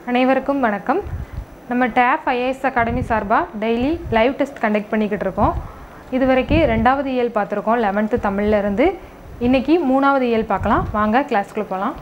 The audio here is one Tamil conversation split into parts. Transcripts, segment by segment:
அனைவருக்கும் வணக்கம் நம்ம டேப் ஐஏஎஸ் அகாடமி சார்பாக டெய்லி லைவ் டெஸ்ட் கண்டக்ட் பண்ணிக்கிட்டு இருக்கோம் இது வரைக்கும் ரெண்டாவது இயல் பார்த்துருக்கோம் லெவன்த்து தமிழ்ல இருந்து இன்னைக்கு மூணாவது இயல் பார்க்கலாம் வாங்க கிளாஸ்க்குள்ளே போகலாம்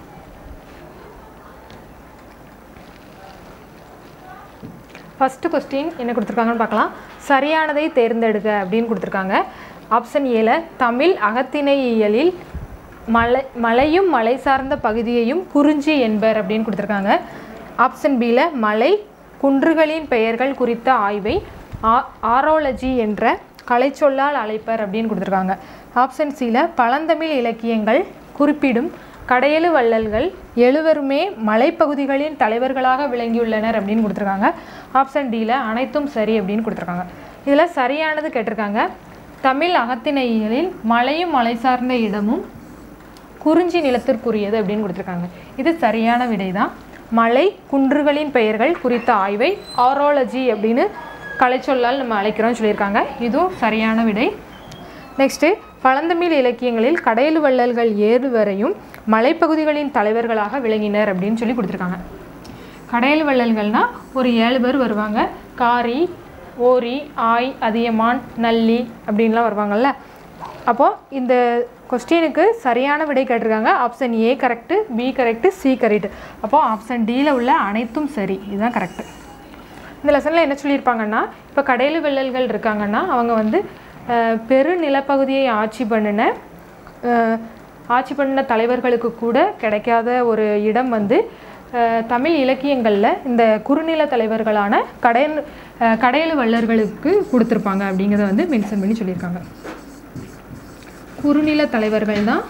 ஃபஸ்ட்டு கொஸ்டின் என்ன கொடுத்துருக்காங்கன்னு பார்க்கலாம் சரியானதை தேர்ந்தெடுக்க அப்படின்னு கொடுத்துருக்காங்க ஆப்ஷன் ஏல தமிழ் அகத்திணையியலில் மலை மலையும் மலை சார்ந்த பகுதியையும் குறிஞ்சி என்பர் அப்படின்னு கொடுத்துருக்காங்க ஆப்ஷன் பியில் மலை குன்றுகளின் பெயர்கள் குறித்த ஆய்வை ஆ- ஆரோலஜி என்ற கலைச்சொல்லால் அழைப்பர் அப்படின்னு கொடுத்துருக்காங்க ஆப்ஷன் சியில் பழந்தமிழ் இலக்கியங்கள் குறிப்பிடும் கடையெழு வள்ளல்கள் எழுவருமே மலைப்பகுதிகளின் தலைவர்களாக விளங்கியுள்ளனர் அப்படின்னு கொடுத்துருக்காங்க ஆப்ஷன் டியில் அனைத்தும் சரி அப்படின்னு கொடுத்துருக்காங்க இதில் சரியானது கேட்டிருக்காங்க தமிழ் அகத்திணையியலில் மலையும் மலை சார்ந்த இடமும் குறிஞ்சி நிலத்திற்குரியது அப்படின்னு கொடுத்துருக்காங்க இது சரியான விடை தான் மலை குன்றுகளின் பெயர்கள் குறித்த ஆய்வை ஆரோலஜி அப்படின்னு கலைச்சொல்லால் நம்ம அழைக்கிறோம்னு சொல்லியிருக்காங்க இதுவும் சரியான விடை நெக்ஸ்ட்டு பழந்தமிழ் இலக்கியங்களில் கடையெழு வள்ளல்கள் ஏழுவரையும் மலைப்பகுதிகளின் தலைவர்களாக விளங்கினர் அப்படின்னு சொல்லி கொடுத்துருக்காங்க கடையல் வள்ளல்கள்னா ஒரு ஏழு பேர் வருவாங்க காரி ஓரி ஆய் அதியமான் நல்லி அப்படின்லாம் வருவாங்கல்ல அப்போது இந்த கொஸ்டினுக்கு சரியான விடை கேட்டிருக்காங்க option A correct B correct C correct அப்போது ஆப்ஷன் டியில் உள்ள அனைத்தும் சரி இதுதான் கரெக்டு இந்த லெசனில் என்ன சொல்லியிருப்பாங்கன்னா இப்போ கடையெழு வெள்ளல்கள் இருக்காங்கன்னா அவங்க வந்து அஹ், பெரு நிலப்பகுதியை ஆட்சி பண்ணின அஹ், ஆட்சி பண்ணின தலைவர்களுக்கு கூட கிடைக்காத ஒரு இடம் வந்து அஹ், தமிழ் இலக்கியங்களில் இந்த குறுநில தலைவர்களான கடையல் அஹ், கடையெழு வள்ளர்களுக்கு கொடுத்துருப்பாங்க அப்படிங்கிறத வந்து மென்ஷன் பண்ணி சொல்லியிருக்காங்க குறுநில தலைவர்கள் தான்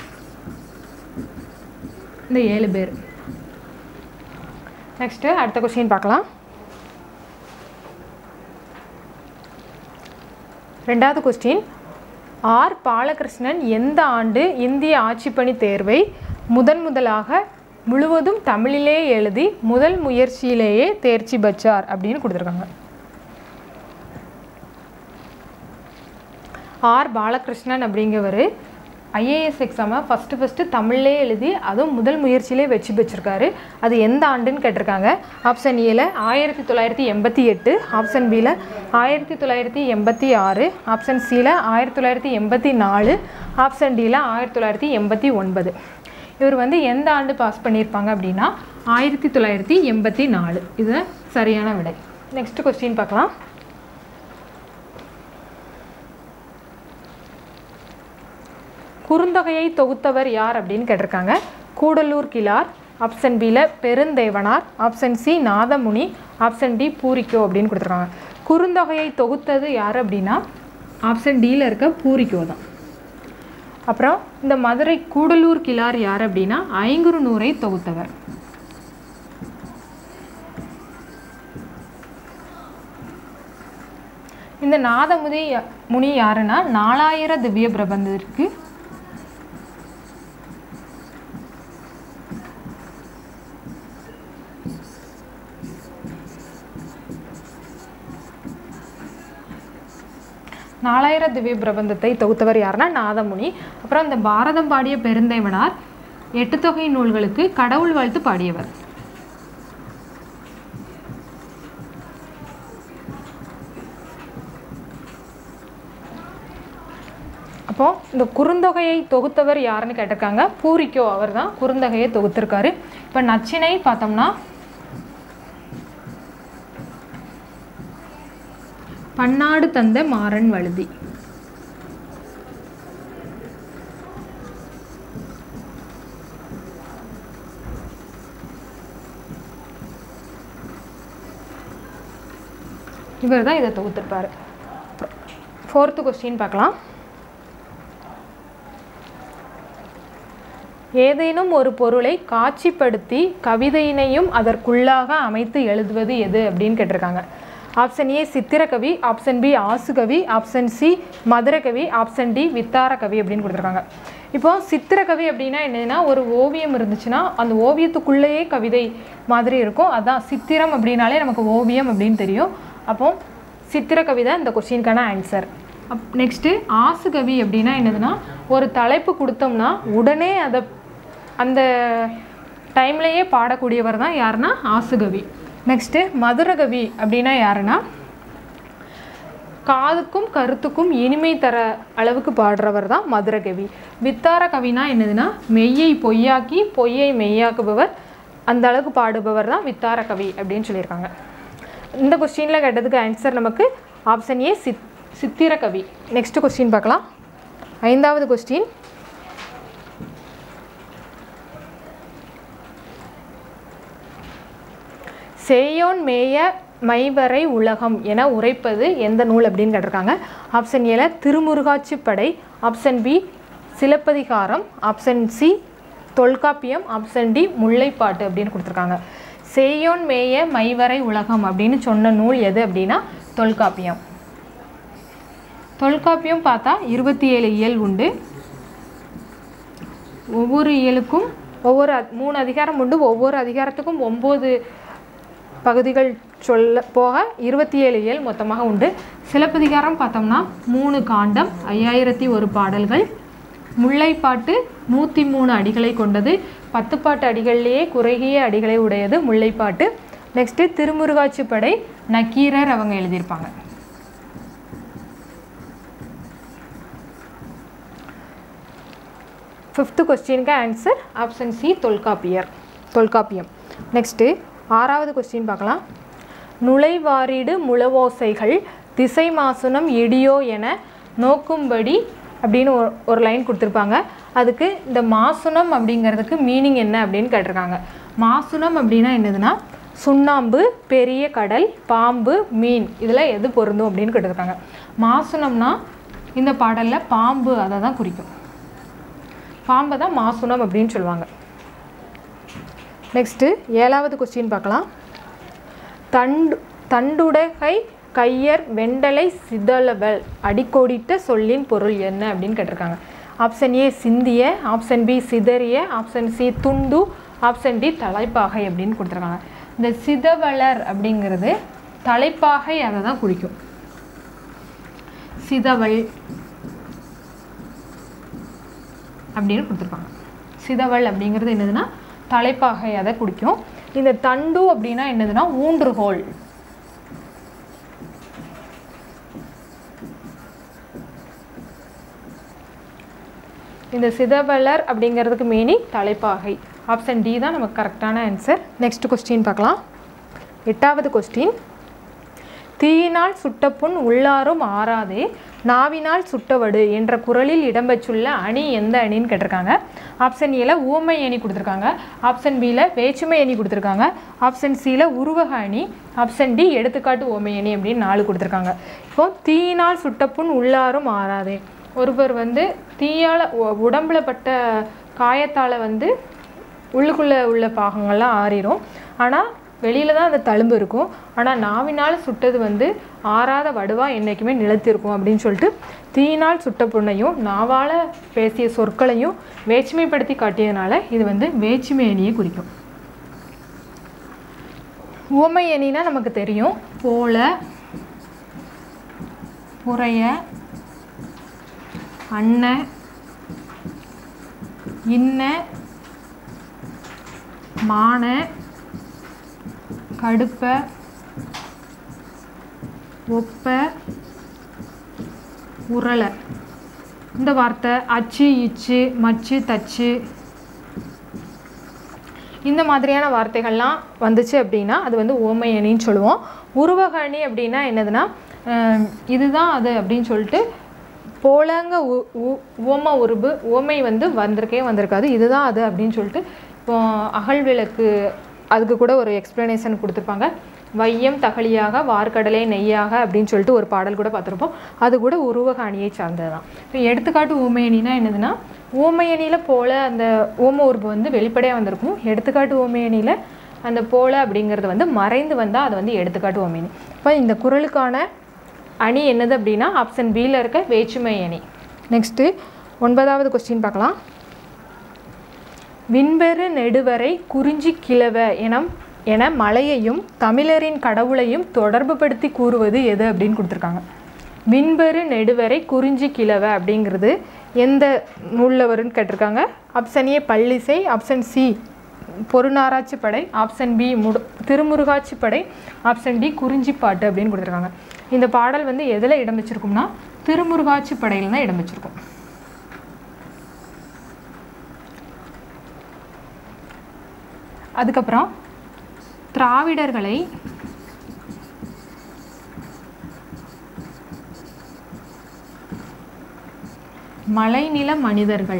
இந்த ஏழு பேர் நெக்ஸ்ட்டு அடுத்த கொஸ்டின் பார்க்கலாம் ரெண்டாவது கொஸ்டின் ஆர் பாலகிருஷ்ணன் எந்த ஆண்டு இந்திய ஆட்சிப்பணி தேர்வை முதன் முதலாக முழுவதும் தமிழிலே எழுதி முதல் முயற்சியிலேயே தேர்ச்சி பெற்றார் அப்படின்னு கொடுத்துருக்காங்க ஆர் பாலகிருஷ்ணன் அப்படிங்கிறவர் ஐஏஎஸ் எக்ஸாமை ஃபஸ்ட்டு ஃபஸ்ட்டு தமிழ்லே எழுதி அதுவும் முதல் முயற்சியிலே வெற்றி பெற்றிருக்காரு அது எந்த ஆண்டுன்னு கேட்டிருக்காங்க ஆப்ஷன் ஏல ஆயிரத்தி தொள்ளாயிரத்தி எண்பத்தி எட்டு ஆப்ஷன் பியில் ஆயிரத்தி தொள்ளாயிரத்தி எண்பத்தி ஆறு ஆப்ஷன் சியில் ஆயிரத்தி தொள்ளாயிரத்தி எண்பத்தி நாலு ஆப்ஷன் டியில் ஆயிரத்தி தொள்ளாயிரத்தி எண்பத்தி ஒன்பது இவர் வந்து எந்த ஆண்டு பாஸ் பண்ணியிருப்பாங்க அப்படின்னா ஆயிரத்தி தொள்ளாயிரத்தி எண்பத்தி நாலு இது சரியான விடை நெக்ஸ்ட் கொஸ்டின் பார்க்கலாம் குறுந்தொகையை தொகுத்தவர் யார் அப்படின்னு கேட்டிருக்காங்க கூடலூர் கிளார் ஆப்ஷன் பியில் Perunthevanar option C Nathamuni option D Poorikko அப்படின்னு கொடுத்துருக்காங்க குறுந்தொகையை தொகுத்தது யார் அப்படின்னா ஆப்ஷன் டியில் இருக்க பூரிக்கோ தான் அப்புறம் இந்த மதுரை கூடலூர் கிளார் யார் அப்படின்னா ஐங்குறு நூறை தொகுத்தவர் இந்த நாதமுதி முனி யாருன்னா நாலாயிர திவ்ய பிரபந்தத்திற்கு நாலாயிர திவ்ய பிரபந்தத்தை தொகுத்தவர் யாருன்னா நாதமுனி அப்புறம் இந்த பாரதம் பாடிய பெருந்தேவனார் எட்டு தொகை நூல்களுக்கு கடவுள் வாழ்த்து பாடியவர் அப்போ இந்த குறுந்தொகையை தொகுத்தவர் யாருன்னு கேட்டிருக்காங்க பூரிக்கோ அவர் தான் குறுந்தொகையை தொகுத்திருக்காரு இப்போ நச்சினை பார்த்தோம்னா பன்னாடு தந்த மாறன் வழுதி இவர் தான் இதை தொகுத்திருப்பாரு ஃபோர்த்து கொஸ்டின் பார்க்கலாம் ஏதேனும் ஒரு பொருளை காட்சிப்படுத்தி கவிதையினையும் அதற்குள்ளாக அமைத்து எழுதுவது எது அப்படின்னு கேட்டிருக்காங்க ஆப்ஷன் ஏ சித்திரக்கவி ஆப்ஷன் பி ஆசுகவி ஆப்ஷன் சி மதுரகவி ஆப்ஷன் டி வித்தாரகவி அப்படின்னு கொடுத்துருக்காங்க இப்போ சித்திரக்கவி அப்படின்னா என்னன்னா ஒரு ஓவியம் இருந்துச்சுன்னா அந்த ஓவியத்துக்குள்ளேயே கவிதை மாதிரி இருக்கும் அதான் சித்திரம் அப்படின்னாலே நமக்கு ஓவியம் அப்படின்னு தெரியும் அப்போ சித்திரக்கவி தான் இந்த கொஸ்டினுக்கான ஆன்சர் அப் நெக்ஸ்ட்டு ஆசுகவி அப்படின்னா என்னதுன்னா ஒரு தலைப்பு கொடுத்தோம்னா உடனே அதை அந்த டைம்லேயே பாடக்கூடியவர் தான் யாருன்னா ஆசுகவி நெக்ஸ்ட்டு மதுரகவி அப்படின்னா யாருன்னா காதுக்கும் கருத்துக்கும் இனிமை தர அளவுக்கு பாடுறவர் தான் மதுரகவி வித்தார கவினா என்னதுன்னா மெய்யை பொய்யாக்கி பொய்யை மெய்யாக்குபவர் அந்த அளவுக்கு பாடுபவர் தான் வித்தார கவி அப்படின்னு சொல்லியிருக்காங்க இந்த கொஸ்டினில் கேட்டதுக்கு ஆன்சர் நமக்கு ஆப்ஷன் ஏ சித் சித்திர கவி நெக்ஸ்ட் கொஸ்டின் பார்க்கலாம் ஐந்தாவது கொஸ்டின் சேயோன் மேய மைவரை உலகம் என உரைப்பது எந்த நூல் அப்படின்னு கேட்டிருக்காங்க ஆப்ஷன் ஏல Thirumurugatruppadai option B Silappathikaram option C Tholkappiyam option D Mullaippattu அப்படின்னு கொடுத்துருக்காங்க சேயோன் மேய மைவரை உலகம் அப்படின்னு சொன்ன நூல் எது அப்படின்னா தொல்காப்பியம் தொல்காப்பியம் பார்த்தா இருபத்தி ஏழு இயல் உண்டு ஒவ்வொரு இயலுக்கும் ஒவ்வொரு அத்- மூணு அதிகாரம் உண்டு ஒவ்வொரு அதிகாரத்துக்கும் ஒம்பது பகுதிகள் சொல்ல போக இருபத்தி ஏழு இயல் மொத்தமாக உண்டு சிலப்பதிகாரம் பார்த்தோம்னா மூணு காண்டம் ஐயாயிரத்தி ஒரு பாடல்கள் முல்லைப்பாட்டு நூற்றி மூணு அடிகளை கொண்டது பத்துப்பாட்டு அடிகள்லேயே குறுகிய அடிகளை உடையது முல்லைப்பாட்டு நெக்ஸ்ட்டு திருமுருகாட்சிப்படை நக்கீரர் அவங்க எழுதியிருப்பாங்க ஃபிஃப்த்து கொஸ்டினுக்கு answer option C Tholkappiyar Tholkappiyam next ஆறாவது கொஸ்டின் பார்க்கலாம் நுழைவாரிடு முழவோசைகள் திசை மாசுனம் இடியோ என நோக்கும்படி அப்படின்னு ஒரு ஒரு லைன் கொடுத்துருப்பாங்க அதுக்கு இந்த மாசுனம் அப்படிங்கிறதுக்கு மீனிங் என்ன அப்படின்னு கேட்டிருக்காங்க மாசுனம் அப்படின்னா என்னதுன்னா சுண்ணாம்பு பெரிய கடல் பாம்பு மீன் இதில் எது பொருந்தும் அப்படின்னு கேட்டிருக்காங்க மாசுனம்னா இந்த பாடலில் பாம்பு அதை தான் குறிக்கும் பாம்பை தான் மாசுனம் அப்படின்னு சொல்லுவாங்க நெக்ஸ்ட்டு ஏழாவது கொஸ்டின் பார்க்கலாம் தண்டு தண்டுடகை கையர் வெண்டலை சிதலவல் அடிக்கோடிட்ட சொல்லின் பொருள் என்ன அப்படின்னு கேட்டிருக்காங்க ஆப்ஷன் ஏ சிந்திய ஆப்ஷன் பி சிதறிய ஆப்ஷன் சி துண்டு ஆப்ஷன் டி தலைப்பாகை அப்படின்னு கொடுத்துருக்காங்க இந்த சிதவலர் அப்படிங்கிறது தலைப்பாகை அதை தான் குறிக்கும் சிதவல் அப்படின்னு கொடுத்துருப்பாங்க சிதவல் அப்படிங்கிறது என்னதுன்னா தலைப்பாகை அதை குறிக்கும் இந்த தண்டு அப்படின்னா என்னதுன்னா ஊன்றுகோல் இந்த சிதவலர் அப்படிங்கிறதுக்கு மீனிங் தலைப்பாகை ஆப்ஷன் டி தான் நமக்கு கரெக்டான ஆன்சர் நெக்ஸ்ட் கொஸ்டின் பார்க்கலாம் எட்டாவது கொஸ்டின் தீயினால் சுட்ட புண் உள்ளாரும் ஆறாதே நாவினால் சுட்டவடு என்ற குரலில் இடம்பெற்றுள்ள அணி எந்த அணின்னு கேட்டிருக்காங்க ஆப்ஷன் ஏல ஊமை அணி கொடுத்துருக்காங்க ஆப்ஷன் பியில் வேற்றுமை அணி கொடுத்துருக்காங்க ஆப்ஷன் சியில் உருவக அணி ஆப்ஷன் டி எடுத்துக்காட்டு ஓமை அணி அப்படின்னு நாலு கொடுத்துருக்காங்க இப்போ தீயினால் சுட்ட புண் உள்ளாரும் ஆறாதே ஒருவர் வந்து தீயால் உடம்புல பட்ட காயத்தால் வந்து உள்ளுக்குள்ளே உள்ள பாகங்கள்லாம் ஆறிடும் ஆனால் வெளியில தான் அந்த தழும்பு இருக்கும் ஆனால் நாவினால் சுட்டது வந்து ஆறாத வடுவாக என்றைக்குமே நிலைத்திருக்கும் அப்படின்னு சொல்லிட்டு தீயினால் சுட்ட புண்ணையும் நாவால் பேசிய சொற்களையும் வேற்றுமைப்படுத்தி காட்டியதுனால இது வந்து வேற்றுமை அணியை குறிக்கும் உவமை அணினா நமக்கு தெரியும் போல புறைய அன்ன இன்ன மான கடுப்ப ஒப்ப உரள இந்த வார்த்தை அச்சு இச்சு மச்சு தச்சு இந்த மாதிரியான வார்த்தைகள்லாம் வந்துச்சு அப்படின்னா அது வந்து ஓமை அணின்னு சொல்லுவோம் உருவக அணி அப்படின்னா என்னதுன்னா அஹ், இதுதான் அது அப்படின்னு சொல்லிட்டு போலங்க உ உ- உவம உருபு ஓமை வந்து வந்திருக்கே வந்திருக்காது இதுதான் அது அப்படின்னு சொல்லிட்டு இப்போ அகல் விளக்கு அதுக்கு கூட ஒரு எக்ஸ்ப்ளனேஷன் கொடுத்துருப்பாங்க வையம் தகலியாக வார்க்கடலே நெய்யாக அப்படின்னு சொல்லிட்டு ஒரு பாடல் கூட பார்த்துருப்போம் அது கூட உருவக அணியை சார்ந்தது தான் இப்போ எடுத்துக்காட்டு ஊமை அணினா என்னதுன்னா ஊமை அணியில் போல அந்த ஓம உருவு வந்து வெளிப்படையாக வந்திருக்கும் எடுத்துக்காட்டு ஊமை அணியில் அந்த போல அப்படிங்கிறது வந்து மறைந்து வந்தால் அது வந்து எடுத்துக்காட்டு ஊமை அணி இப்போ இந்த குரலுக்கான அணி என்னது அப்படின்னா ஆப்ஷன் பியில் இருக்க வேற்றுமை அணி நெக்ஸ்ட்டு ஒன்பதாவது கொஸ்டின் பார்க்கலாம் விண்பெரு நெடுவரை குறிஞ்சி கிழவ எனம் என மலையையும் தமிழரின் கடவுளையும் தொடர்புபடுத்தி கூறுவது எது அப்படின்னு கொடுத்துருக்காங்க விண்பெரு நெடுவரை குறிஞ்சி கிழவ அப்படிங்கிறது எந்த நூலில் வரும்னு கேட்டிருக்காங்க ஆப்ஷன் ஏ பள்ளிசை ஆப்ஷன் சி பொருநாராய்ச்சி படை ஆப்ஷன் பி முடு திருமுருகாட்சி படை ஆப்ஷன் டி குறிஞ்சிப்பாட்டு அப்படின்னு கொடுத்துருக்காங்க இந்த பாடல் வந்து எதில் இடம் வச்சிருக்கும்னா திருமுருகாட்சி படையில் தான் இடம் வச்சிருக்கும் அதுக்கப்புறம் திராவிடர்களை மலைநில மனிதர்கள்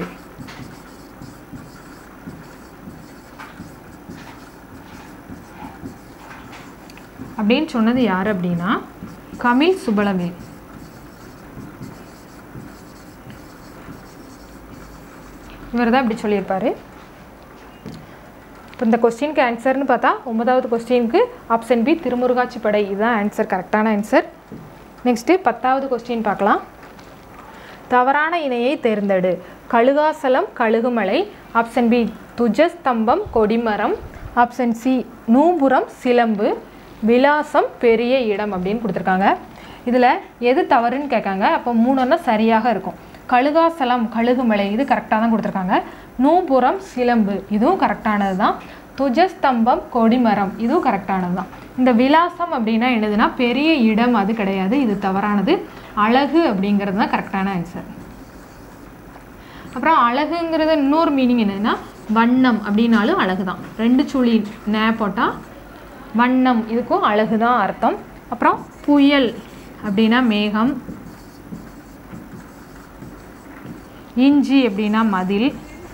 அப்படின்னு சொன்னது யார் அப்படின்னா கமில் சுபலவேல் இவர் தான் இப்படி சொல்லியிருப்பாரு இப்போ இந்த கொஸ்டினுக்கு ஆன்சர்னு பார்த்தா ஒன்பதாவது கொஸ்டினுக்கு ஆப்ஷன் பி திருமுருகாட்சி படை இதுதான் ஆன்சர் கரெக்டான ஆன்சர் நெக்ஸ்ட்டு பத்தாவது கொஸ்டின் பார்க்கலாம் தவறான இணையை தேர்ந்தெடு கழுகாசலம் கழுகுமலை ஆப்ஷன் பி துஜஸ்தம்பம் கொடிமரம் ஆப்ஷன் சி நூபுரம் சிலம்பு விலாசம் பெரிய இடம் அப்படின்னு கொடுத்துருக்காங்க இதில் எது தவறுன்னு கேட்காங்க அப்போ மூணுன்னா சரியாக இருக்கும் கழுகாசலம் கழுகுமலை இது கரெக்டாக தான் கொடுத்துருக்காங்க நூபுரம் சிலம்பு இதுவும் கரெக்டானது தான் துஜஸ்தம்பம் கொடிமரம் இதுவும் கரெக்டானது தான் இந்த விலாசம் அப்படின்னா என்னதுன்னா பெரிய இடம் அது கிடையாது இது தவறானது அழகு அப்படிங்கிறது தான் கரெக்டான ஆன்சர் அப்புறம் அழகுங்கிறது இன்னொரு மீனிங் என்னன்னா வண்ணம் அப்படின்னாலும் அழகு தான் ரெண்டு சுழி நே போட்டால் வண்ணம் இதுக்கும் அழகு தான் அர்த்தம் அப்புறம் புயல் அப்படின்னா மேகம் இஞ்சி அப்படின்னா மதில்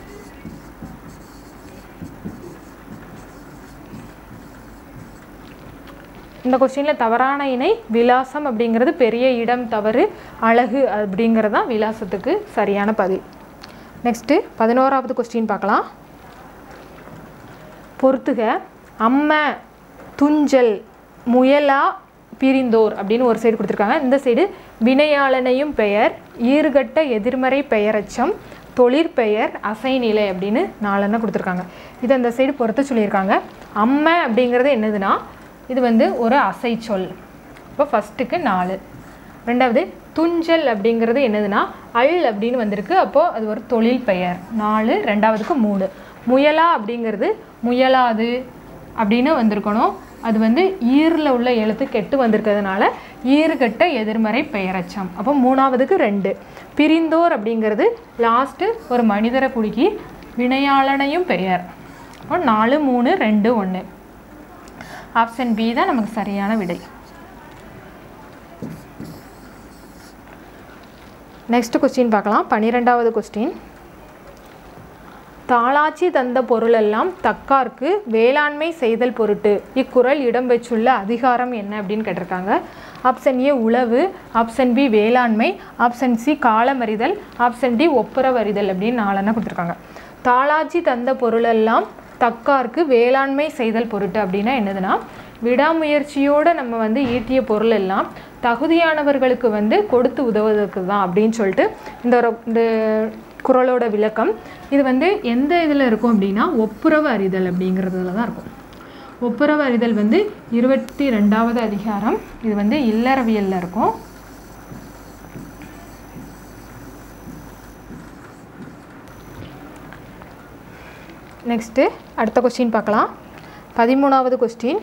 இந்த கொஸ்டினில் தவறான இணை விலாசம் அப்படிங்கிறது பெரிய இடம் தவறு அழகு அப்படிங்கிறது தான் விலாசத்துக்கு சரியான பதில் நெக்ஸ்ட்டு பதினோராவது கொஸ்டின் பார்க்கலாம் பொறுத்துக அம்ம துஞ்சல் முயலா பிரிந்தோர் அப்படின்னு ஒரு சைடு கொடுத்துருக்காங்க இந்த சைடு வினையாளனையும் பெயர் ஈறுகட்ட எதிர்மறை பெயரச்சம் தொழிற்பெயர் அசைநிலை அப்படின்னு நாலெண்ணம் கொடுத்துருக்காங்க இது அந்த சைடு பொறுத்து சொல்லியிருக்காங்க அம்ம அப்படிங்கிறது என்னதுன்னா இது வந்து ஒரு அசை சொல் இப்போ ஃபஸ்ட்டுக்கு நாலு ரெண்டாவது துஞ்சல் அப்படிங்கிறது என்னதுன்னா அல் அப்படின்னு வந்திருக்கு அப்போது அது ஒரு தொழில் பெயர் நாலு ரெண்டாவதுக்கு மூணு முயலா அப்படிங்கிறது முயலாது அப்படின்னு வந்திருக்கணும் அது வந்து ஈரில் உள்ள எழுத்து கெட்டு வந்திருக்கிறதுனால ஈறுகட்ட எதிர்மறை பெயரச்சம் அப்போ மூணாவதுக்கு ரெண்டு பிரிந்தோர் அப்படிங்கிறது லாஸ்ட்டு ஒரு மனிதரை குடுக்கி வினையாளனையும் பெயர் அப்போ நாலு மூணு ரெண்டு ஒன்று ஆப்ஷன் பி தான் நமக்கு சரியான விடை நெக்ஸ்ட் கொஸ்டின் பார்க்கலாம் பன்னிரெண்டாவது கொஸ்டின் தாளாச்சி தந்த பொருளெல்லாம் தக்கார்க்கு வேளாண்மை செய்தல் பொருட்டு இக்குறள் இடம்பெற்றுள்ள அதிகாரம் என்ன அப்படின்னு கேட்டிருக்காங்க ஆப்ஷன் ஏ உழவு ஆப்ஷன் பி வேளாண்மை ஆப்ஷன் சி காலமறிதல் ஆப்ஷன் டி ஒப்புரவறிதல் அப்படின்னு நாலெண்ணா கொடுத்துருக்காங்க தாளாச்சி தந்த பொருளெல்லாம் தக்கார்க்கு வேளாண்மை செய்தல் பொருட்டு அப்படின்னா என்னதுன்னா விடாமுயற்சியோடு நம்ம வந்து ஈட்டிய பொருள் எல்லாம் தகுதியானவர்களுக்கு வந்து கொடுத்து உதவுவதற்கு தான் அப்படின்னு சொல்லிட்டு இந்த ஒரு இந்த குறளோட விளக்கம் இது வந்து எந்த இதில் இருக்கும் அப்படின்னா ஒப்புரவு அறிதல் அப்படிங்கிறதுல தான் இருக்கும் ஒப்புரவு அறிதல் வந்து இருபத்தி ரெண்டாவது அதிகாரம் இது வந்து இல்லறவியலில் இருக்கும் நெக்ஸ்ட்டு அடுத்த கொஸ்டின் பார்க்கலாம் பதிமூணாவது கொஸ்டின்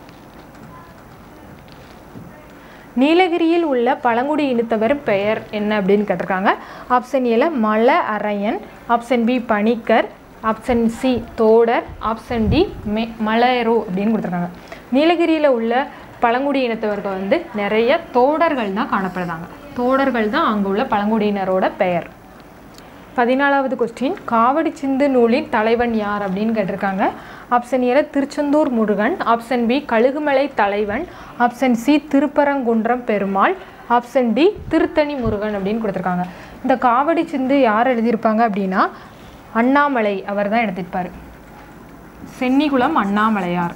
நீலகிரியில் உள்ள பழங்குடி இனத்தவர் பெயர் என்ன அப்படின்னு கேட்டிருக்காங்க ஆப்ஷன் ஏல Mala Arayan option B Panicker option C Todar option D மெ மலையரோ அப்படின்னு கொடுத்துருக்காங்க நீலகிரியில் உள்ள பழங்குடி இனத்தவர்கள் வந்து நிறைய தோடர்கள் தான் காணப்படுறாங்க தோடர்கள் தான் அங்கே உள்ள பழங்குடியினரோட பெயர் பதினாலாவது கொஸ்டின் காவடி சிந்து நூலின் தலைவன் யார் அப்படின்னு கேட்டிருக்காங்க ஆப்ஷன் ஏல திருச்செந்தூர் முருகன் ஆப்ஷன் பி கழுகுமலை தலைவன் option C Thiruparankundram Perumal option D Thiruttani Murugan அப்படின்னு கொடுத்துருக்காங்க இந்த காவடி சிந்து யார் எழுதியிருப்பாங்க அப்படின்னா அண்ணாமலை அவர் தான் எழுதியிருப்பார் சென்னிகுளம் அண்ணாமலையார்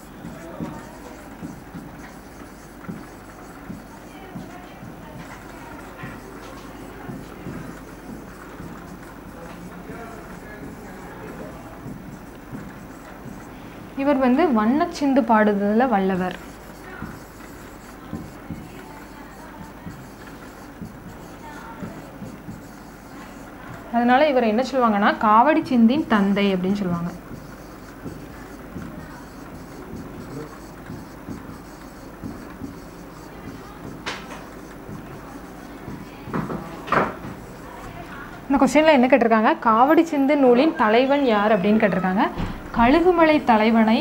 இவர் வந்து வண்ணச்சிந்து பாடுறதுல வல்லவர் அதனால இவர் என்ன சொல்லுவாங்கன்னா காவடி சிந்தின் தந்தை அப்படின்னு சொல்லுவாங்க இந்த கொஸ்டினில் என்ன கேட்டிருக்காங்க காவடி சிந்து நூலின் தலைவன் யார் அப்படின்னு கேட்டிருக்காங்க கழுகுமலை தலைவனை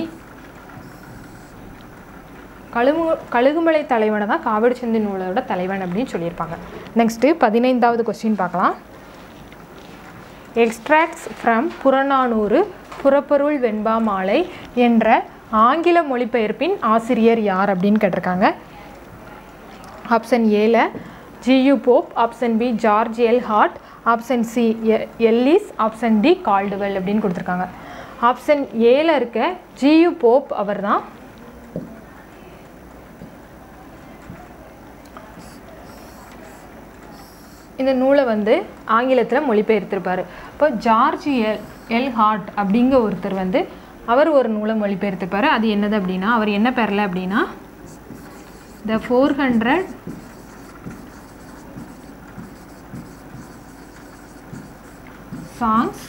கழுகு கழுகுமலை தலைவனை தான் காவடி சிந்து நூலோட தலைவன் அப்படின்னு சொல்லியிருப்பாங்க நெக்ஸ்ட்டு பதினைந்தாவது கொஸ்டின் பார்க்கலாம் எக்ஸ்ட்ராக்ட்ஸ் ஃப்ரம் புறநானூறு புறப்பொருள் வெண்பா மாலை என்ற ஆங்கில மொழிபெயர்ப்பின் ஆசிரியர் யார் அப்படின்னு கேட்டிருக்காங்க ஆப்ஷன் ஏல G U Pope option B George L Hart option C Ellis option D Caldwell அப்படின்னு கொடுத்துருக்காங்க ஆப்ஷன் ஏல இருக்க ஜியு போப் அவர் தான் இந்த நூலை வந்து ஆங்கிலத்தில் மொழிபெயர்த்திருப்பார் இப்போ ஜார்ஜ் எல் எல் ஹார்ட் அப்படிங்கிற ஒருத்தர் வந்து அவர் ஒரு நூலை மொழிபெயர்த்திருப்பார் அது என்னது அப்படின்னா அவர் என்ன பெறல அப்படின்னா the four hundred songs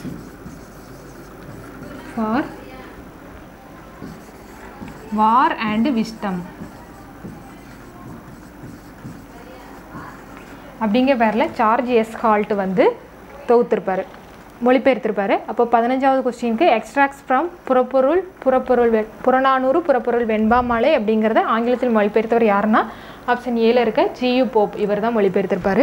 for war and wisdom அப்படிங்கிற பேரில் சார்ஜ் எஸ் ஹால்ட் வந்து தொகுத்திருப்பார் மொழிபெயர்த்திருப்பார் அப்போ பதினஞ்சாவது கொஸ்டினுக்கு எக்ஸ்ட்ராக்ட்ஸ் ஃப்ரம் புறப்பொருள் புறப்பொருள் வெ புறநானூறு புறப்பொருள் வெண்பாமாலை அப்படிங்கிறத ஆங்கிலத்தில் மொழிபெயர்த்தவர் யாருன்னா ஆப்ஷன் ஏல இருக்க ஜியு போப் இவர் தான் மொழிபெயர்த்திருப்பார்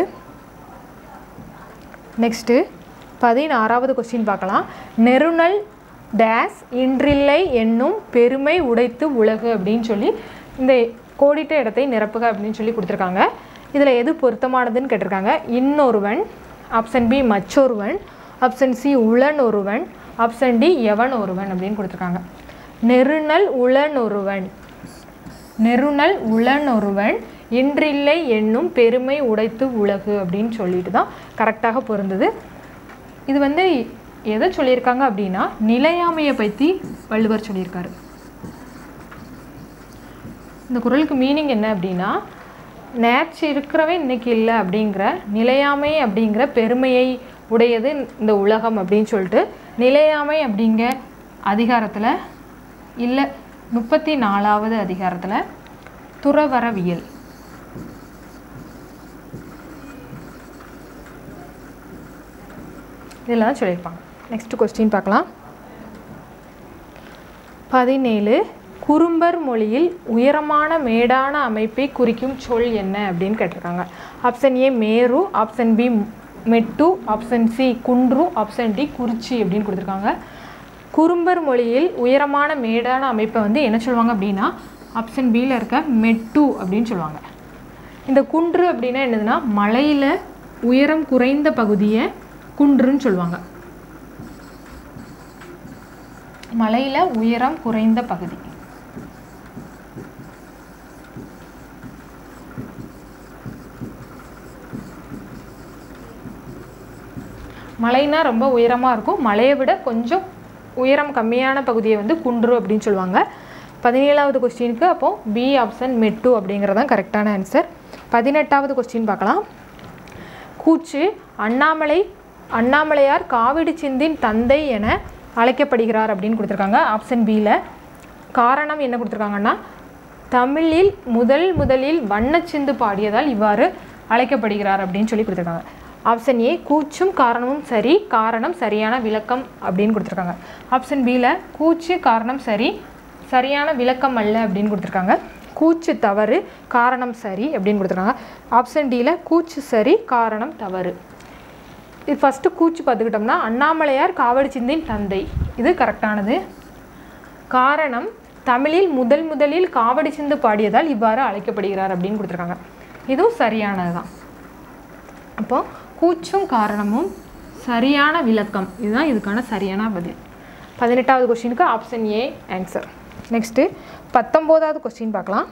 நெக்ஸ்ட்டு பதினாறாவது கொஸ்டின் பார்க்கலாம் நெருணல் டேஸ் இன்றில்லை என்னும் பெருமை உடைத்து உலகு அப்படின்னு சொல்லி இந்த கோடிட்ட இடத்தை நிரப்புக அப்படின்னு சொல்லி கொடுத்துருக்காங்க இதில் எது பொருத்தமானதுன்னு கேட்டிருக்காங்க இன்னொருவன் ஆப்ஷன் பி மற்றொருவன் ஆப்ஷன் சி உளன் ஒருவன் ஆப்ஷன் டி எவன் ஒருவன் அப்படின்னு கொடுத்துருக்காங்க நெருணல் உளன் ஒருவன் நெருணல் உளன் ஒருவன் இன்றில்லை என்னும் பெருமை உடைத்து உலகு அப்படின்னு சொல்லிட்டு தான் கரெக்டாக பொருந்தது இது வந்து எதை சொல்லியிருக்காங்க அப்படின்னா நிலையாமையை பற்றி வள்ளுவர் சொல்லியிருக்காரு இந்த குரலுக்கு மீனிங் என்ன அப்படின்னா நேற்று இருக்கிறவன் இன்னைக்கு இல்லை அப்படிங்கிற நிலையாமை அப்படிங்கிற பெருமையை உடையது இந்த உலகம் அப்படின்னு சொல்லிட்டு நிலையாமை அப்படிங்கிற அதிகாரத்தில் இல்லை முப்பத்தி நாலாவது அதிகாரத்தில் துறவரவியல் இதெல்லாம் தான் சொல்லியிருப்பாங்க நெக்ஸ்ட் கொஸ்டின் பார்க்கலாம் பதினேழு குறும்பர் மொழியில் உயரமான மேடான அமைப்பை குறிக்கும் சொல் என்ன அப்படின்னு கேட்டிருக்காங்க ஆப்ஷன் ஏ மேரு ஆப்ஷன் பி மெட்டு ஆப்ஷன் சி குன்று ஆப்ஷன் டி குறிச்சி அப்படின்னு கொடுத்துருக்காங்க குறும்பர் மொழியில் உயரமான மேடான அமைப்பை வந்து என்ன சொல்லுவாங்க அப்படின்னா ஆப்ஷன் பியில் இருக்க மெட்டு அப்படின்னு சொல்லுவாங்க இந்த குன்று அப்படின்னா என்னதுன்னா மலையில் உயரம் குறைந்த பகுதியை குன்றுன்னு சொல்லுவாங்க மலையில் உயரம் குறைந்த பகுதி மலைனா ரொம்ப உயரமாக இருக்கும் மலையை விட கொஞ்சம் உயரம் கம்மியான பகுதியை வந்து குன்று அப்படின்னு சொல்லுவாங்க பதினேழாவது கொஸ்டினுக்கு அப்போது பி ஆப்ஷன் மெட்டு அப்படிங்கிறது தான் கரெக்டான ஆன்சர் பதினெட்டாவது கொஸ்டின் பார்க்கலாம் கூச்சு அண்ணாமலை அண்ணாமலையார் காவிடி சிந்தின் தந்தை என அழைக்கப்படுகிறார் அப்படின்னு கொடுத்துருக்காங்க ஆப்ஷன் பியில் காரணம் என்ன கொடுத்துருக்காங்கன்னா தமிழில் முதல் முதலில் வண்ணச்சிந்து பாடியதால் இவ்வாறு அழைக்கப்படுகிறார் அப்படின்னு சொல்லி கொடுத்துருக்காங்க ஆப்ஷன் ஏ கூச்சும் காரணமும் சரி காரணம் சரியான விளக்கம் அப்படின்னு கொடுத்துருக்காங்க ஆப்ஷன் பியில் கூச்சு காரணம் சரி சரியான விளக்கம் அல்ல அப்படின்னு கொடுத்துருக்காங்க கூச்சு தவறு காரணம் சரி அப்படின்னு கொடுத்துருக்காங்க ஆப்ஷன் டியில் கூச்சு சரி காரணம் தவறு இது ஃபஸ்ட்டு கூச்சு பார்த்துக்கிட்டோம்னா அண்ணாமலையார் காவடி சிந்தின் தந்தை இது கரெக்டானது காரணம் தமிழில் முதல் முதலில் காவடி சிந்து பாடியதால் இவ்வாறு அழைக்கப்படுகிறார் அப்படின்னு கொடுத்துருக்காங்க இதுவும் சரியானது தான் அப்போ கூச்சும் காரணமும் சரியான விளக்கம் இதுதான் இதுக்கான சரியான பதில் பதினெட்டாவது கொஸ்டினுக்கு ஆப்ஷன் ஏ ஆன்சர் நெக்ஸ்ட்டு பத்தொம்போதாவது கொஸ்டின் பார்க்கலாம்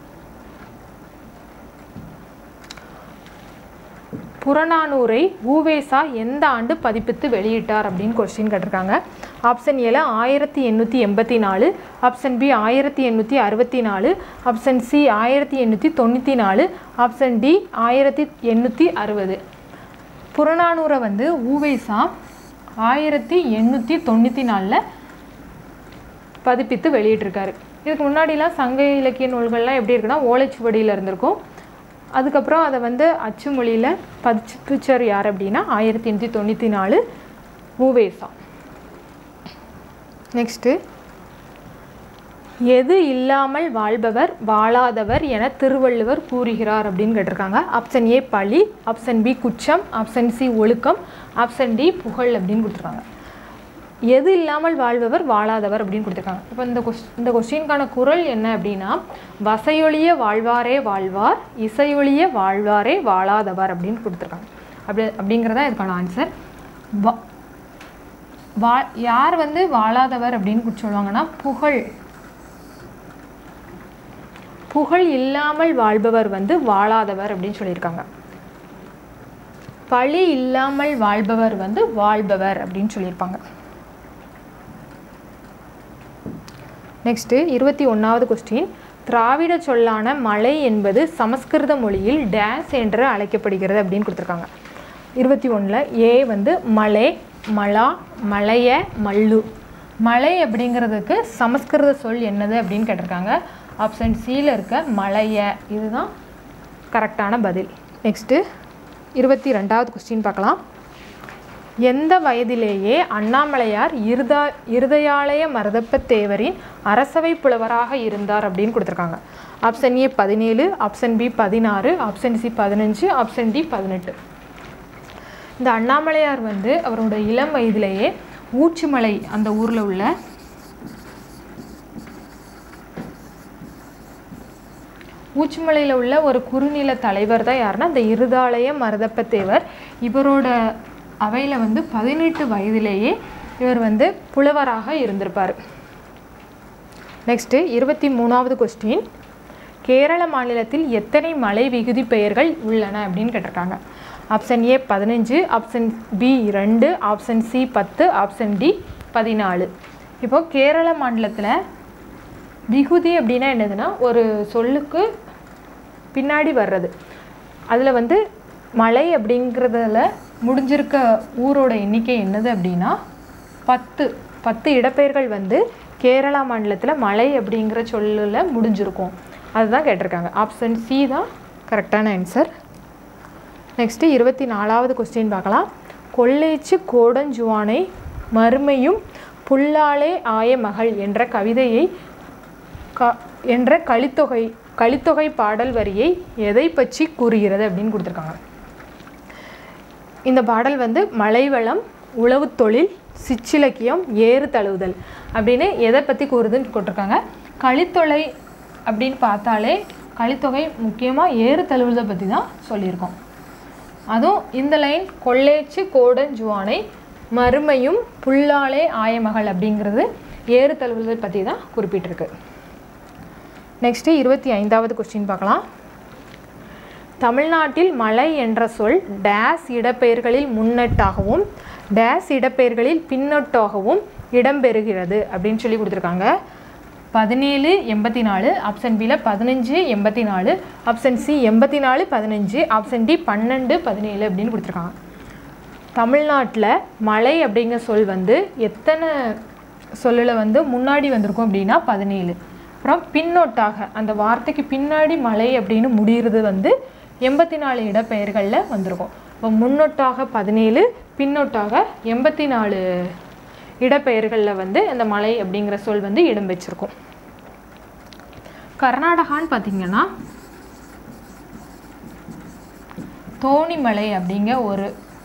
புறநானூரை ஊவேசா எந்த ஆண்டு பதிப்பித்து வெளியிட்டார் அப்படின்னு கொஸ்டின் கேட்டிருக்காங்க ஆப்ஷன் ஏல ஆயிரத்தி எண்ணூற்றி எண்பத்தி நாலு ஆப்ஷன் பி ஆயிரத்தி எண்ணூற்றி அறுபத்தி நாலு ஆப்ஷன் சி ஆயிரத்தி எண்ணூற்றி தொண்ணூற்றி நாலு ஆப்ஷன் டி ஆயிரத்தி எண்ணூற்றி அறுபது புறநானூரை வந்து ஊவேசா ஆயிரத்தி எண்ணூற்றி தொண்ணூற்றி நாலில் பதிப்பித்து வெளியிட்டிருக்காரு இதுக்கு முன்னாடிலாம் சங்க இலக்கிய நூல்கள்லாம் எப்படி இருக்குன்னா ஓலைச்சுவடியில் இருந்திருக்கும் அதுக்கப்புறம் அதை வந்து அச்சு மொழியில் பதிப்பிச்சர் யார் அப்படின்னா ஆயிரத்தி எண்ணூற்றி தொண்ணூற்றி நாலு மூவேசா நெக்ஸ்ட்டு எது இல்லாமல் வாழ்பவர் வாழாதவர் என திருவள்ளுவர் கூறுகிறார் அப்படின்னு கேட்டிருக்காங்க ஆப்ஷன் ஏ பழி ஆப்ஷன் பி குற்றம் ஆப்ஷன் சி ஒழுக்கம் ஆப்ஷன் டி புகழ் அப்படின்னு கொடுத்துருக்காங்க எது இல்லாமல் வாழ்பவர் வாழாதவர் அப்படின்னு கொடுத்துருக்காங்க இப்போ இந்த கொஸ் இந்த கொஸ்டினுக்கான குரல் என்ன அப்படின்னா வசையொழிய வாழ்வாரே வாழ்வார் இசையொழிய வாழ்வாரே வாழாதவர் அப்படின்னு கொடுத்துருக்காங்க அப்படி அப்படிங்கிறதா இதுக்கான ஆன்சர் வா வா யார் வந்து வாழாதவர் அப்படின்னு சொல்லுவாங்கன்னா புகழ் புகழ் இல்லாமல் வாழ்பவர் வந்து வாழாதவர் அப்படின்னு சொல்லியிருக்காங்க பழி இல்லாமல் வாழ்பவர் வந்து வாழ்பவர் அப்படின்னு சொல்லியிருப்பாங்க நெக்ஸ்ட்டு இருபத்தி ஒன்றாவது கொஸ்டின் திராவிட சொல்லான மலை என்பது சமஸ்கிருத மொழியில் டேஸ் என்று அழைக்கப்படுகிறது அப்படின்னு கொடுத்துருக்காங்க இருபத்தி ஒன்றில் ஏ வந்து மலை மலா மலைய மல்லு மலை அப்படிங்கிறதுக்கு சமஸ்கிருத சொல் என்னது அப்படின்னு கேட்டிருக்காங்க ஆப்ஷன் சியில் இருக்க மலைய இதுதான் கரெக்டான பதில் நெக்ஸ்ட்டு இருபத்தி ரெண்டாவது கொஸ்டின் பார்க்கலாம் எந்த வயதிலேயே அண்ணாமலையார் இருதா இருதயாலய மருதப்ப தேவரின் அரசவை புலவராக இருந்தார் அப்படின்னு கொடுத்துருக்காங்க ஆப்ஷன் ஏ பதினேழு ஆப்ஷன் பி பதினாறு ஆப்ஷன் சி பதினஞ்சு ஆப்ஷன் டி பதினெட்டு இந்த அண்ணாமலையார் வந்து அவரோட இளம் வயதிலேயே ஊச்சிமலை அந்த ஊரில் உள்ள ஊச்சிமலையில் உள்ள ஒரு குறுநில தலைவர் தான் யாருன்னா இந்த இருதாலய மருதப்ப தேவர் இவரோட அவையில் வந்து பதினெட்டு வயதிலேயே இவர் வந்து புலவராக இருந்திருப்பார் நெக்ஸ்ட்டு இருபத்தி மூணாவது கொஸ்டின் கேரள மாநிலத்தில் எத்தனை மலை விகுதி பெயர்கள் உள்ளன அப்படின்னு கேட்டிருக்காங்க ஆப்ஷன் ஏ பதினஞ்சு ஆப்ஷன் பி ரெண்டு ஆப்ஷன் சி பத்து ஆப்ஷன் டி பதினாலு இப்போ கேரள மாநிலத்தில் விகுதி அப்படின்னா என்னதுன்னா ஒரு சொல்லுக்கு பின்னாடி வர்றது அதில் வந்து மலை அப்படிங்கிறதுல முடிஞ்சிருக்க ஊரோட எண்ணிக்கை என்னது அப்படின்னா பத்து பத்து இடப்பெயர்கள் வந்து கேரளா மாநிலத்தில் மலை அப்படிங்கிற சொல்லில் முடிஞ்சிருக்கும் அதுதான் கேட்டிருக்காங்க ஆப்ஷன் சி தான் கரெக்டான ஆன்சர் நெக்ஸ்ட்டு இருபத்தி நாலாவது கொஸ்டின் பார்க்கலாம் கொள்ளைச்சு கோடஞ்சுவானை மறுமையும் புல்லாலே ஆய மகள் என்ற கவிதையை க என்ற கலித்தொகை கலித்தொகை பாடல் வரியை எதை பற்றி கூறுகிறது அப்படின்னு கொடுத்துருக்காங்க இந்த பாடல் வந்து மலைவளம் உழவுத் தொழில் சிற்றிலக்கியம் ஏறு தழுவுதல் அப்படின்னு எதை பற்றி கூறுதுன்னு போட்டிருக்காங்க கலித்தொலை அப்படின்னு பார்த்தாலே கலித்தொகை முக்கியமாக ஏறு தழுவுதலை பற்றி தான் சொல்லியிருக்கோம் அதுவும் இந்த லைன் கொள்ளேச்சு கோடஞ்சுவானை மறுமையும் புல்லாலே ஆயமகள் அப்படிங்கிறது ஏறு தழுவுதல் பற்றி தான் குறிப்பிட்டிருக்கு நெக்ஸ்ட்டு இருபத்தி ஐந்தாவது கொஸ்டின் பார்க்கலாம் தமிழ்நாட்டில் மலை என்ற சொல் டேஸ் இடப்பெயர்களில் முன்னட்டாகவும் டேஸ் இடப்பெயர்களில் பின்னொட்டாகவும் இடம்பெறுகிறது அப்படின்னு சொல்லி கொடுத்துருக்காங்க பதினேழு எண்பத்தி நாலு ஆப்ஷன் பியில் பதினஞ்சு எண்பத்தி நாலு ஆப்ஷன் சி எண்பத்தி நாலு பதினஞ்சு ஆப்ஷன் டி பன்னெண்டு பதினேழு அப்படின்னு கொடுத்துருக்காங்க தமிழ்நாட்டில் மலை அப்படிங்கிற சொல் வந்து எத்தனை சொல்லில் வந்து முன்னாடி வந்திருக்கும் அப்படின்னா பதினேழு அப்புறம் பின்னொட்டாக அந்த வார்த்தைக்கு பின்னாடி மலை அப்படின்னு முடிகிறது வந்து எண்பத்தி நாலு இடப்பெயர்களில் வந்திருக்கும் இப்போ முன்னொட்டாக பதினேழு பின்னொட்டாக எண்பத்தி நாலு இடப்பெயர்களில் வந்து அந்த மலை அப்படிங்கிற சொல் வந்து இடம் பெற்றிருக்கும் கர்நாடகான்னு பார்த்தீங்கன்னா தோணிமலை அப்படிங்க ஒரு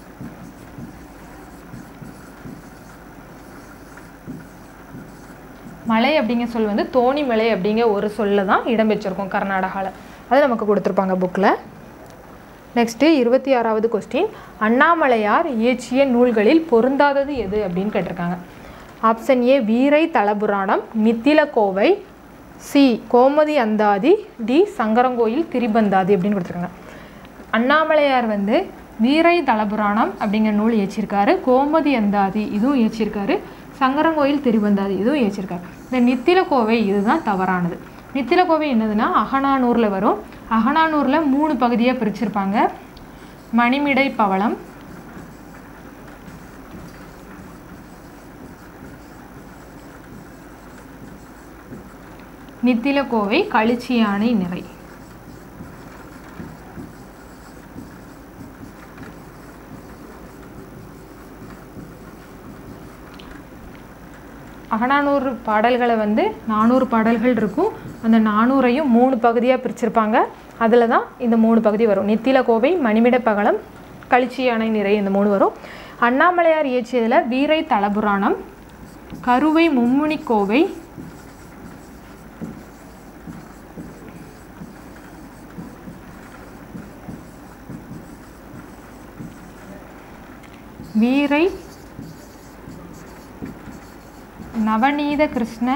மலை அப்படிங்கிற சொல் வந்து தோணிமலை அப்படிங்கிற ஒரு சொல்ல தான் இடம்பெற்றிருக்கும் கர்நாடகாவில் அது நமக்கு கொடுத்துருப்பாங்க புக்கில் நெக்ஸ்ட்டு இருபத்தி ஆறாவது கொஸ்டின் அண்ணாமலையார் இயற்றிய நூல்களில் பொருந்தாதது எது அப்படின்னு கேட்டிருக்காங்க ஆப்ஷன் ஏ வீரை தலபுராணம் நித்தில கோவை சி கோமதி அந்தாதி டி சங்கரங்கோயில் திரிபந்தாதி அப்படின்னு கொடுத்துருக்காங்க அண்ணாமலையார் வந்து வீரை தலபுராணம் அப்படிங்கிற நூல் இயற்றியிருக்காரு கோமதி அந்தாதி இதுவும் இயற்றியிருக்காரு சங்கரங்கோயில் திரிபந்தாதி இதுவும் இயற்றியிருக்காரு இந்த நித்தில கோவை இதுதான் தவறானது நித்தில கோவை என்னதுன்னா அகனானூரில் வரும் அகனானூரில் மூணு பகுதியாக பிரிச்சிருப்பாங்க மணிமிடை பவளம் நித்தில கோவை களிச்சி யானை நிறை அகநானூறு பாடல்களை வந்து நானூறு பாடல்கள் இருக்கும் அந்த நானூறையும் மூணு பகுதியாக பிரிச்சிருப்பாங்க அதில் தான் இந்த மூணு பகுதி வரும் நித்தில கோவை மணிமிட பகலம் கழிச்சி யானை நிறை இந்த மூணு வரும் அண்ணாமலையார் இயற்றியதில் வீரை தலபுராணம் கருவை மும்முனி கோவை வீரை நவநீத கிருஷ்ண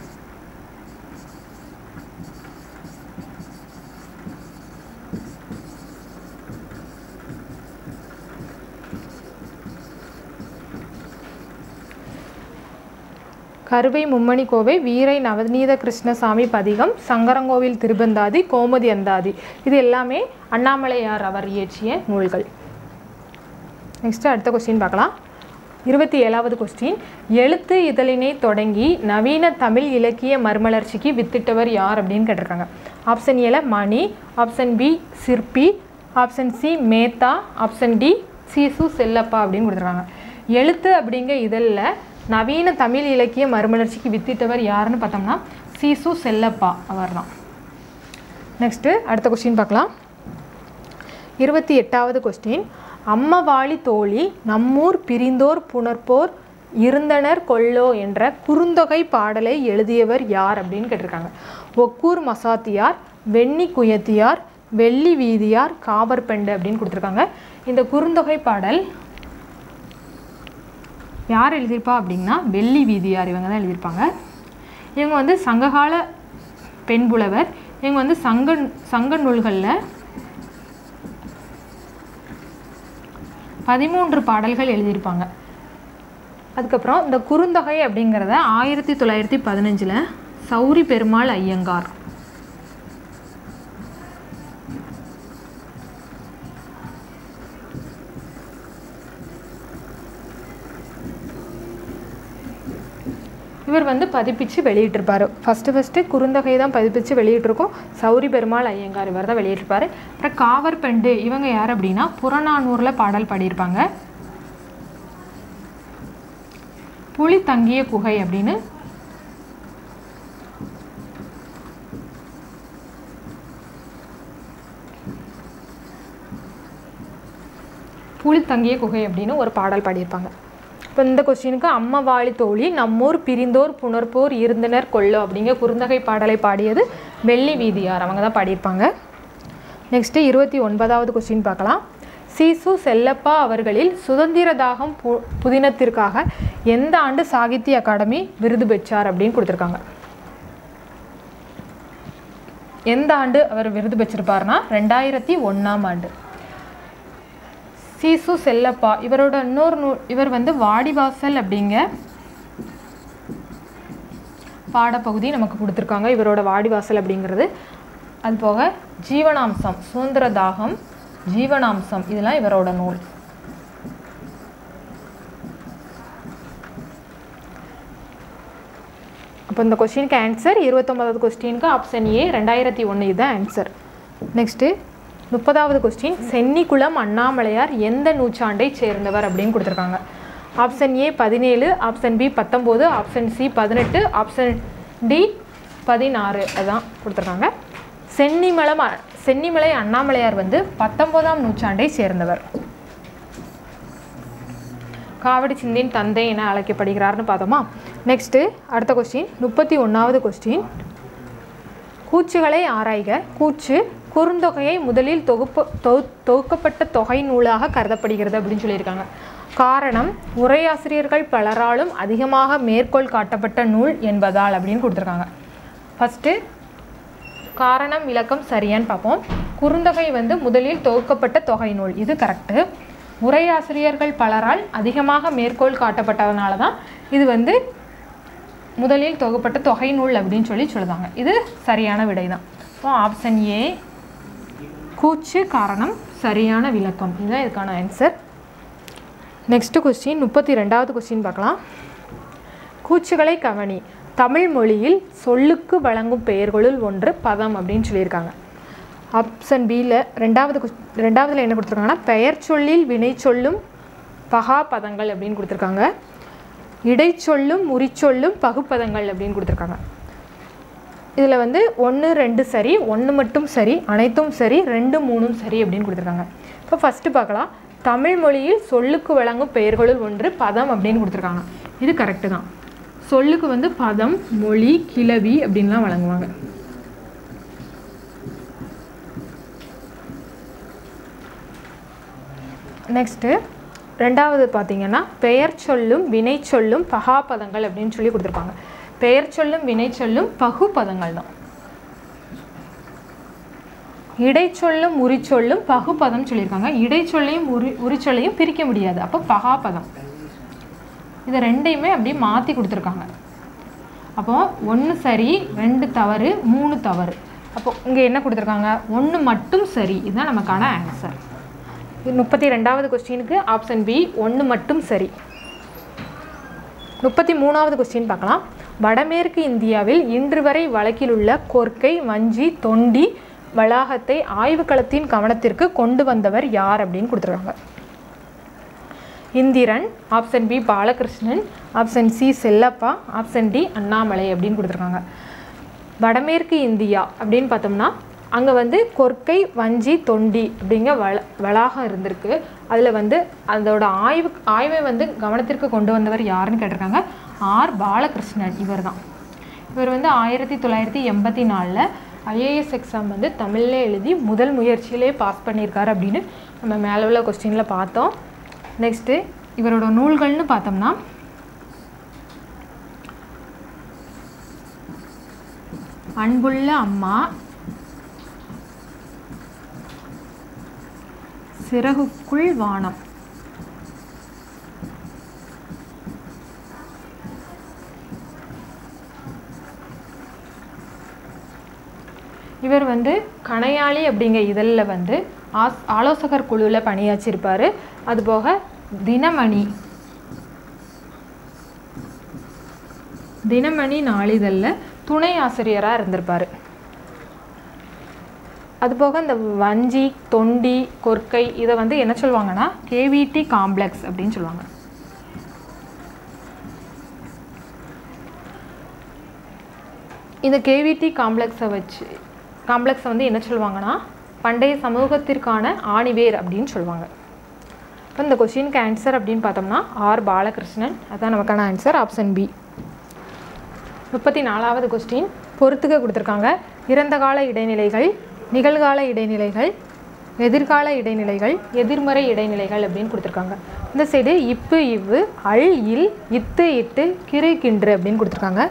கருவை மும்மணி கோவை வீரை நவநீத கிருஷ்ணசாமி பதிகம் சங்கரங்கோவில் திருபந்தாதி கோமதி அந்தாதி இது எல்லாமே அண்ணாமலையார் அவர் இயற்றிய நூல்கள் நெக்ஸ்ட் அடுத்த கொஸ்டின் பார்க்கலாம் இருபத்தி ஏழாவது கொஸ்டின் எழுத்து இதழினை தொடங்கி நவீன தமிழ் இலக்கிய மறுமலர்ச்சிக்கு வித்திட்டவர் யார் அப்படின்னு கேட்டிருக்காங்க ஆப்ஷன் ஏல Mani option B Sirpi option C Metha option D Sisu Chellappa அப்படின்னு கொடுத்துருக்காங்க எழுத்து அப்படிங்கிற இதழில் நவீன தமிழ் இலக்கிய மறுமலர்ச்சிக்கு வித்திட்டவர் யாருன்னு பார்த்தோம்னா சீசு செல்லப்பா அவர் தான் நெக்ஸ்ட்டு அடுத்த கொஸ்டின் பார்க்கலாம் இருபத்தி எட்டாவது கொஸ்டின் அம்மவாளி தோழி நம்மூர் பிரிந்தோர் புணர்ப்போர் இருந்தனர் கொல்லோ என்ற குறுந்தொகை பாடலை எழுதியவர் யார் அப்படின்னு கேட்டிருக்காங்க ஒக்கூர் மசாத்தியார் வெண்ணி குயத்தியார் வெள்ளி வீதியார் காவற்பெண்டு அப்படின்னு கொடுத்துருக்காங்க இந்த குறுந்தொகை பாடல் யார் எழுதியிருப்பா அப்படின்னா வெள்ளி வீதியார் இவங்க தான் எழுதியிருப்பாங்க இவங்க வந்து சங்ககால பெண் புலவர் இவங்க வந்து சங்க சங்க நூல்களில் பதிமூன்று பாடல்கள் எழுதியிருப்பாங்க அதுக்கப்புறம் இந்த குறுந்தொகை அப்படிங்கிறத ஆயிரத்தி தொள்ளாயிரத்தி பதினஞ்சில் சௌரி பெருமாள் ஐயங்கார் இவர் வந்து பதிப்பிச்சு வெளியிட்டிருப்பாரு ஃபஸ்ட்டு ஃபஸ்ட்டு குறுந்தொகை தான் பதிப்பிச்சு வெளியிட்டிருக்கோம் சௌரி பெருமாள் ஐயங்கார் இவர் தான் வெளியிட்டிருப்பாரு அப்புறம் காவற்பெண்டு இவங்க யார் அப்படின்னா புறநானூரில் பாடல் பாடியிருப்பாங்க புலி தங்கிய குகை அப்படின்னு புலி தங்கிய குகை அப்படின்னு ஒரு பாடல் பாடியிருப்பாங்க இப்போ இந்த கொஸ்டினுக்கு அம்மவாளி தோழி நம்மூர் பிரிந்தோர் புணர்ப்போர் இருந்தனர் கொல்லோ அப்படிங்கிற குறுந்தகை பாடலை பாடியது வெள்ளி வீதியார் அவங்க தான் பாடியிருப்பாங்க நெக்ஸ்ட்டு இருபத்தி ஒன்பதாவது கொஸ்டின் பார்க்கலாம் சீசு செல்லப்பா அவர்களில் சுதந்திர தாகம் பு புதினத்திற்காக எந்த ஆண்டு சாகித்ய அகாடமி விருது பெற்றார் அப்படின்னு கொடுத்துருக்காங்க எந்த ஆண்டு அவர் விருது பெற்றிருப்பார்னா ரெண்டாயிரத்தி ஒன்றாம் ஆண்டு சீசு செல்லப்பா இவரோட இன்னொரு நூ இவர் வந்து வாடிவாசல் அப்படிங்க பாடப்பகுதி நமக்கு கொடுத்துருக்காங்க இவரோட வாடிவாசல் அப்படிங்கிறது அது போக ஜீவனாம்சம் சுதந்திர தாகம் ஜீவனாம்சம் இதெல்லாம் இவரோட நூல் அப்போ இந்த கொஸ்டினுக்கு ஆன்சர் இருபத்தொன்பதாவது கொஸ்டினுக்கு ஆப்ஷன் ஏ ரெண்டாயிரத்தி ஒன்று இதுதான் ஆன்சர் நெக்ஸ்ட்டு முப்பதாவது கொஸ்டின் சென்னிக்குளம் அண்ணாமலையார் எந்த நூற்றாண்டை சேர்ந்தவர் அப்படின்னு கொடுத்துருக்காங்க ஆப்ஷன் ஏ பதினேழு ஆப்ஷன் பி பத்தொம்போது ஆப்ஷன் சி பதினெட்டு ஆப்ஷன் டி பதினாறு அதான் கொடுத்துருக்காங்க சென்னிமலம் அ- சென்னிமலை அண்ணாமலையார் வந்து பத்தொம்போதாம் நூற்றாண்டை சேர்ந்தவர் காவடி சிந்தின் தந்தை என அழைக்கப்படுகிறார்னு பார்த்தோமா நெக்ஸ்ட்டு அடுத்த கொஸ்டின் முப்பத்தி ஒன்றாவது கொஸ்டின் கூச்சுகளை ஆராய்க கூச்சு குறுந்தொகையை முதலில் தொகுப்பு தொகு தொகுக்கப்பட்ட தொகை நூலாக கருதப்படுகிறது அப்படின்னு சொல்லியிருக்காங்க காரணம் உரையாசிரியர்கள் பலராலும் அதிகமாக மேற்கோள் காட்டப்பட்ட நூல் என்பதால் அப்படின்னு கொடுத்துருக்காங்க ஃபஸ்ட்டு காரணம் விளக்கம் சரியான்னு பார்ப்போம் குறுந்தொகை வந்து முதலில் தொகுக்கப்பட்ட தொகை நூல் இது கரெக்டு உரையாசிரியர்கள் பலரால் அதிகமாக மேற்கோள் காட்டப்பட்டதுனால தான் இது வந்து முதலில் தொகுப்பட்ட தொகை நூல் அப்படின்னு சொல்லி சொல்லுதாங்க இது சரியான விடை தான் ஸோ ஆப்ஷன் ஏ கூச்சு காரணம் சரியான விளக்கம் இதுதான் இதுக்கான ஆன்சர் நெக்ஸ்ட்டு கொஸ்டின் முப்பத்தி ரெண்டாவது கொஸ்டின் பார்க்கலாம் கூச்சுகளை கவனி தமிழ் மொழியில் சொல்லுக்கு வழங்கும் பெயர்களுள் ஒன்று பதம் அப்படின்னு சொல்லியிருக்காங்க ஆப்ஷன் பியில் ரெண்டாவது ques- ரெண்டாவதுல என்ன கொடுத்துருக்காங்கன்னா பெயர் சொல்லில் வினை சொல்லும் பகா பதங்கள் அப்படின்னு கொடுத்துருக்காங்க இடைச்சொல்லும் உரிச்சொல்லும் பகுப்பதங்கள் அப்படின்னு கொடுத்துருக்காங்க இதில் வந்து ஒன்று ரெண்டு சரி ஒன்று மட்டும் சரி அனைத்தும் சரி ரெண்டு மூணும் சரி அப்படின்னு கொடுத்துருக்காங்க இப்போ ஃபஸ்ட்டு பார்க்கலாம் தமிழ் மொழியில் சொல்லுக்கு வழங்கும் பெயர்களுள் ஒன்று பதம் அப்படின்னு கொடுத்துருக்காங்க இது கரெக்டு தான் சொல்லுக்கு வந்து பதம் மொழி கிளவி அப்படின்லாம் வழங்குவாங்க நெக்ஸ்ட்டு ரெண்டாவது பார்த்தீங்கன்னா பெயர் சொல்லும் வினை சொல்லும் பகாபதங்கள் அப்படின்னு சொல்லி கொடுத்துருப்பாங்க பெயர் சொல்லும் வினை சொல்லும் பகுபதங்கள் தான் இடைச்சொல்லும் உரிச்சொல்லும் பகுபதம் சொல்லியிருக்காங்க இடைச்சொல்லையும் உரி உரிச்சொல்லையும் பிரிக்க முடியாது அப்போ பகாபதம் இது ரெண்டையுமே அப்படியே மாற்றி கொடுத்துருக்காங்க அப்போ ஒன்று சரி ரெண்டு தவறு மூணு தவறு அப்போ இங்கே என்ன கொடுத்துருக்காங்க ஒன்று மட்டும் சரி இதுதான் நமக்கான ஆன்சர் முப்பத்தி ரெண்டாவது கொஸ்டினுக்கு ஆப்ஷன் பி ஒன்று மட்டும் சரி முப்பத்தி மூணாவது கொஸ்டின் பார்க்கலாம் வடமேற்கு இந்தியாவில் இன்று வரை வழக்கில் உள்ள கொர்க்கை வஞ்சி தொண்டி வளாகத்தை ஆய்வுக்களத்தின் கவனத்திற்கு கொண்டு வந்தவர் யார் அப்படின்னு கொடுத்துருக்காங்க Indran option B Balakrishnan option C Chellappa option D Annamalai அப்படின்னு கொடுத்துருக்காங்க வடமேற்கு இந்தியா அப்படின்னு பார்த்தோம்னா அங்கே வந்து கொர்க்கை வஞ்சி தொண்டி அப்படிங்கிற வள வளாகம் இருந்திருக்கு அதில் வந்து அதோட ஆய்வு ஆய்வை வந்து கவனத்திற்கு கொண்டு வந்தவர் யாருன்னு கேட்டிருக்காங்க ஆர் பாலகிருஷ்ணன் இவர் தான் இவர் வந்து ஆயிரத்தி தொள்ளாயிரத்தி எண்பத்தி நாலில் ஐஏஎஸ் எக்ஸாம் வந்து தமிழில் எழுதி முதல் முயற்சியிலே பாஸ் பண்ணியிருக்காரு அப்படின்னு நம்ம மேலே உள்ள கொஸ்டினில் பார்த்தோம் நெக்ஸ்ட்டு இவரோட நூல்கள்னு பார்த்தோம்னா அன்புள்ள அம்மா சிறகுக்குள் வானம் இவர் வந்து கணையாளி அப்படிங்கிற இதழில் வந்து ஆஸ் ஆலோசகர் குழுவில் பணியாற்றிருப்பார் அதுபோக தினமணி தினமணி நாளிதழில் துணை ஆசிரியராக இருந்திருப்பார் அதுபோக இந்த வஞ்சி தொண்டி கொர்க்கை இதை வந்து என்ன சொல்லுவாங்கன்னா கேவிடி காம்ப்ளெக்ஸ் அப்படின்னு சொல்லுவாங்க இந்த கேவிடி காம்ப்ளெக்ஸை வச்சு காம்ப்ளெக்ஸை வந்து என்ன சொல்லுவாங்கன்னா பண்டைய சமூகத்திற்கான ஆணிவேர் அப்படின்னு சொல்லுவாங்க இப்போ இந்த கொஷினுக்கு ஆன்சர் அப்படின்னு பார்த்தோம்னா ஆர் பாலகிருஷ்ணன் அதான் நமக்கான ஆன்சர் ஆப்ஷன் பி முப்பத்தி நாலாவது கொஸ்டின் பொறுத்துக்க கொடுத்துருக்காங்க இறந்த கால இடைநிலைகள் நிகழ்கால இடைநிலைகள் எதிர்கால இடைநிலைகள் எதிர்மறை இடைநிலைகள் அப்படின்னு கொடுத்துருக்காங்க இந்த சைடு இப்பு இவ்வு அல் இல் இத்து இட்டு கிரு கின்று அப்படின்னு கொடுத்துருக்காங்க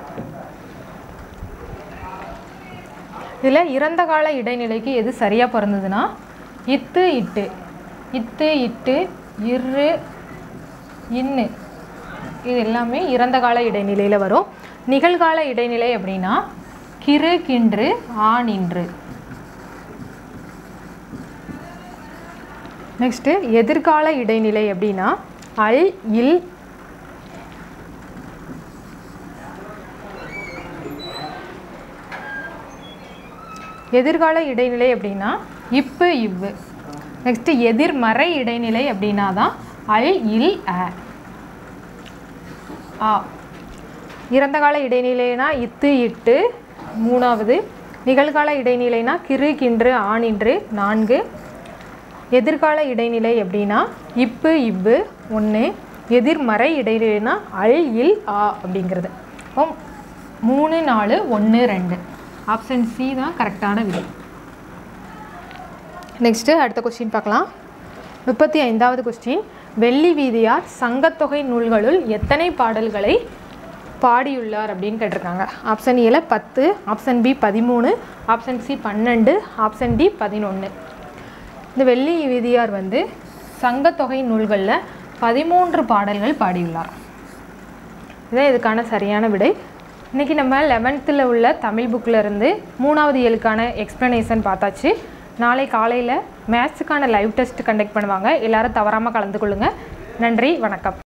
இதில் இறந்த கால இடைநிலைக்கு எது சரியாக பிறந்ததுன்னா இத்து இட்டு இத்து இட்டு இரு இன்னு இது எல்லாமே இறந்த கால இடைநிலையில் வரும் நிகழ்கால இடைநிலை அப்படின்னா கிறு கின்று ஆனின்று நெக்ஸ்ட்டு எதிர்கால இடைநிலை அப்படின்னா அல் இல் எதிர்கால இடைநிலை அப்படின்னா இப்பு இவ்வு நெக்ஸ்ட்டு எதிர்மறை இடைநிலை அப்படின்னா தான் அல் இல் அ ஆ இறந்த கால இடைநிலைனா இத்து இட்டு மூணாவது நிகழ்கால இடைநிலைனா கிறு கின்று ஆனின்று நான்கு எதிர்கால இடைநிலை அப்படின்னா இப்பு இவ்வு ஒன்று எதிர்மறை இடைநிலைனா அல் இல் ஆ அப்படிங்கிறது அப்போ மூணு நாலு ஒன்று ரெண்டு ஆப்ஷன் சி தான் கரெக்டான விடை நெக்ஸ்ட்டு அடுத்த கொஸ்டின் பார்க்கலாம் முப்பத்தி ஐந்தாவது கொஸ்டின் வெள்ளி வீதியார் சங்கத்தொகை நூல்களுள் எத்தனை பாடல்களை பாடியுள்ளார் அப்படின்னு கேட்டிருக்காங்க ஆப்ஷன் ஏல பத்து ஆப்ஷன் பி பதிமூணு ஆப்ஷன் சி பன்னெண்டு ஆப்ஷன் டி பதினொன்று இந்த வெள்ளி வீதியார் வந்து சங்கத்தொகை நூல்களில் பதிமூன்று பாடல்கள் பாடியுள்ளார் இதான் இதுக்கான சரியான விடை இன்றைக்கி நம்ம லெவன்த்தில் உள்ள தமிழ் புக்கில் இருந்து மூணாவது இயலுக்கான எக்ஸ்ப்ளனேஷன் பார்த்தாச்சு நாளை காலையில் மேத்ஸுக்கான லைவ் டெஸ்ட் கண்டக்ட் பண்ணுவாங்க எல்லாரும் தவறாமல் கலந்து கொள்ளுங்கள் நன்றி வணக்கம்